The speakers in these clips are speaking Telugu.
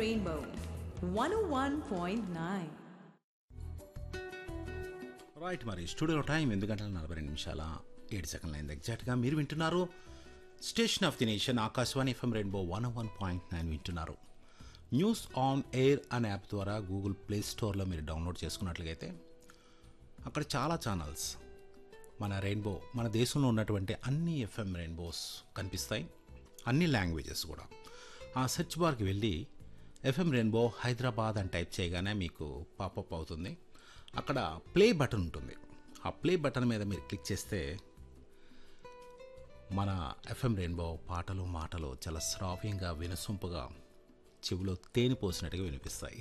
Rainbow 101.9. రైట్ మరి స్టూడియో టైం ఎనిమిది గంటల నలభై రెండు నిమిషాల ఏడు సెకండ్ల అయింది ఎగ్జాక్ట్గా మీరు వింటున్నారు station of the nation Akashvani FM rainbow one one point nine వింటున్నారు న్యూస్ ఆన్ ఎయిర్ అనే యాప్ ద్వారా గూగుల్ ప్లే స్టోర్లో మీరు డౌన్లోడ్ చేసుకున్నట్లయితే అక్కడ చాలా ఛానల్స్ మన రెయిన్బో మన దేశంలో ఉన్నటువంటి అన్ని ఎఫ్ఎం రెయిన్బోస్ కనిపిస్తాయి అన్ని లాంగ్వేజెస్ కూడా ఆ సెర్చ్ బార్కి వెళ్ళి ఎఫ్ఎం రెయిన్బో హైదరాబాద్ అని టైప్ చేయగానే మీకు పాపప్ అవుతుంది అక్కడ ప్లే బటన్ ఉంటుంది ఆ ప్లే బటన్ మీద మీరు క్లిక్ చేస్తే మన ఎఫ్ఎం రెయిన్బో పాటలు మాటలు చాలా శ్రావ్యంగా వినసొంపుగా చెవిలో తేనె పోసినట్టుగా వినిపిస్తాయి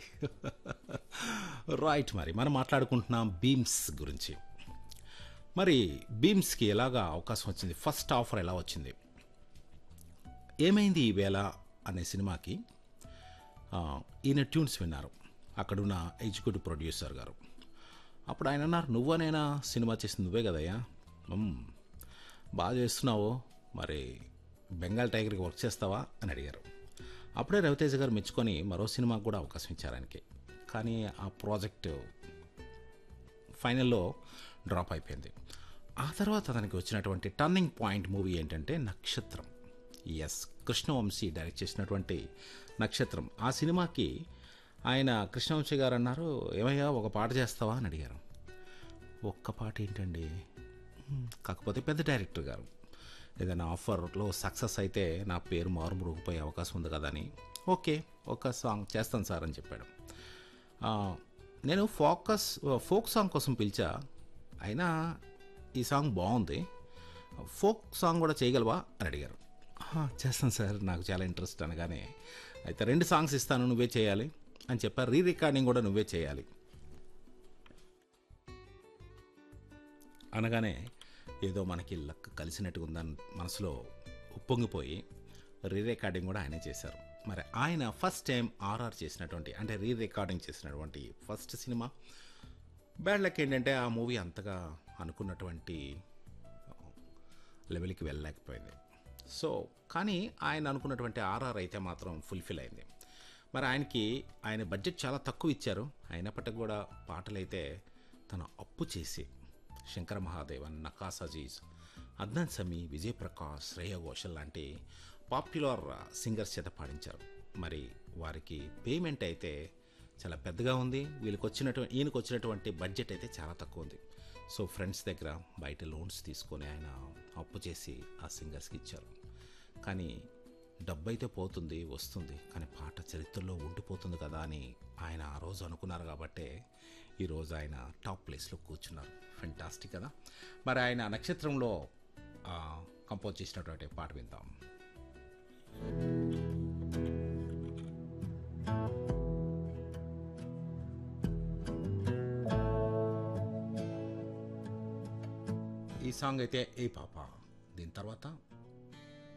రైట్ మరి మనం మాట్లాడుకుంటున్నాం బీమ్స్ గురించి మరి బీమ్స్కి ఎలాగా అవకాశం వచ్చింది ఫస్ట్ ఆఫర్ ఎలా వచ్చింది ఏమైంది ఈవేళ అనే సినిమాకి ఆ, ఈయన ట్యూన్స్ విన్నారు అక్కడున్న ఎగ్జిక్యూటివ్ ప్రొడ్యూసర్ గారు అప్పుడు ఆయన అన్నారు నువ్వనేనా సినిమా చేసింది నువ్వే కదయ్యా "మ్మ్, బాగా చేస్తున్నావు మరి బెంగాల్ టైగర్కి వర్క్ చేస్తావా అని అడిగారు అప్పుడే రవితేజ గారు మెచ్చుకొని మరో సినిమాకు కూడా అవకాశం ఇచ్చారు ఆయనకి కానీ ఆ ప్రాజెక్ట్ ఫైనల్లో డ్రాప్ అయిపోయింది ఆ తర్వాత అతనికి వచ్చినటువంటి టర్నింగ్ పాయింట్ మూవీ ఏంటంటే నక్షత్రం ఎస్ కృష్ణవంశీ డైరెక్ట్ చేసినటువంటి నక్షత్రం ఆ సినిమాకి ఆయన కృష్ణవంశీ గారు అన్నారు ఏమయ్యా ఒక పాట చేస్తావా అని అడిగారు ఒక్క పాట ఏంటండి "హ్మ్, కాకపోతే పెద్ద డైరెక్టర్ గారు ఏదైనా ఆఫర్లో సక్సెస్ అయితే నా పేరు మారుమరుగుపోయే అవకాశం ఉంది కదా అని ఓకే ఒక సాంగ్ చేస్తాను సార్ అని చెప్పాడు ఆ, నేను ఫోకస్ ఫోక్ సాంగ్ కోసం పిలిచా అయినా ఈ సాంగ్ బాగుంది ఫోక్ సాంగ్ కూడా చేయగలవా అని అడిగారు "ఆహా, చేస్తాను సార్ నాకు చాలా ఇంట్రెస్ట్ అనగానే అయితే రెండు సాంగ్స్ ఇస్తాను నువ్వే చేయాలి అని చెప్పారు రీ రికార్డింగ్ కూడా నువ్వే చేయాలి అనగానే ఏదో మనకి లక్ కలిసినట్టుగా ఉందని మనసులో ఉప్పొంగిపోయి రీ రికార్డింగ్ కూడా ఆయనే చేశారు మరి ఆయన ఫస్ట్ టైం ఆర్ఆర్ చేసినటువంటి అంటే రీ రికార్డింగ్ చేసినటువంటి ఫస్ట్ సినిమా బ్యాడ్ లక్ ఏంటంటే ఆ మూవీ అంతగా అనుకున్నటువంటి లెవెల్కి వెళ్ళలేకపోయింది సో కానీ ఆయన అనుకున్నటువంటి ఆర్ఆర్ అయితే మాత్రం ఫుల్ఫిల్ అయింది మరి ఆయనకి ఆయన బడ్జెట్ చాలా తక్కువ ఇచ్చారు అయినప్పటికీ కూడా పాటలైతే తన అప్పు చేసి శంకర మహాదేవన్ నకాస్ అజీజ్ అద్నాన్ సమీ విజయప్రకాష్ శ్రేయ ఘోషల్ లాంటి పాపులర్ సింగర్స్ చేత పాడించారు మరి వారికి పేమెంట్ అయితే చాలా పెద్దగా ఉంది వీళ్ళకి వచ్చినటువంటి ఈయనకు వచ్చినటువంటి బడ్జెట్ అయితే చాలా తక్కువ ఉంది సో ఫ్రెండ్స్ దగ్గర బయట లోన్స్ తీసుకొని ఆయన అప్పు చేసి ఆ సింగర్స్కి ఇచ్చారు కానీ డబ్బు అయితే పోతుంది వస్తుంది కానీ పాట చరిత్రలో ఉండిపోతుంది కదా అని ఆయన ఆ రోజు అనుకున్నారు కాబట్టే ఈరోజు ఆయన టాప్ ప్లేస్లో కూర్చున్నారు ఫెంటాస్టిక్ కదా మరి ఆయన నక్షత్రంలో ఆ, కంపోజ్ చేసినటువంటి పాట విందాం ఈ సాంగ్ అయితే ఏ పాప దీని తర్వాత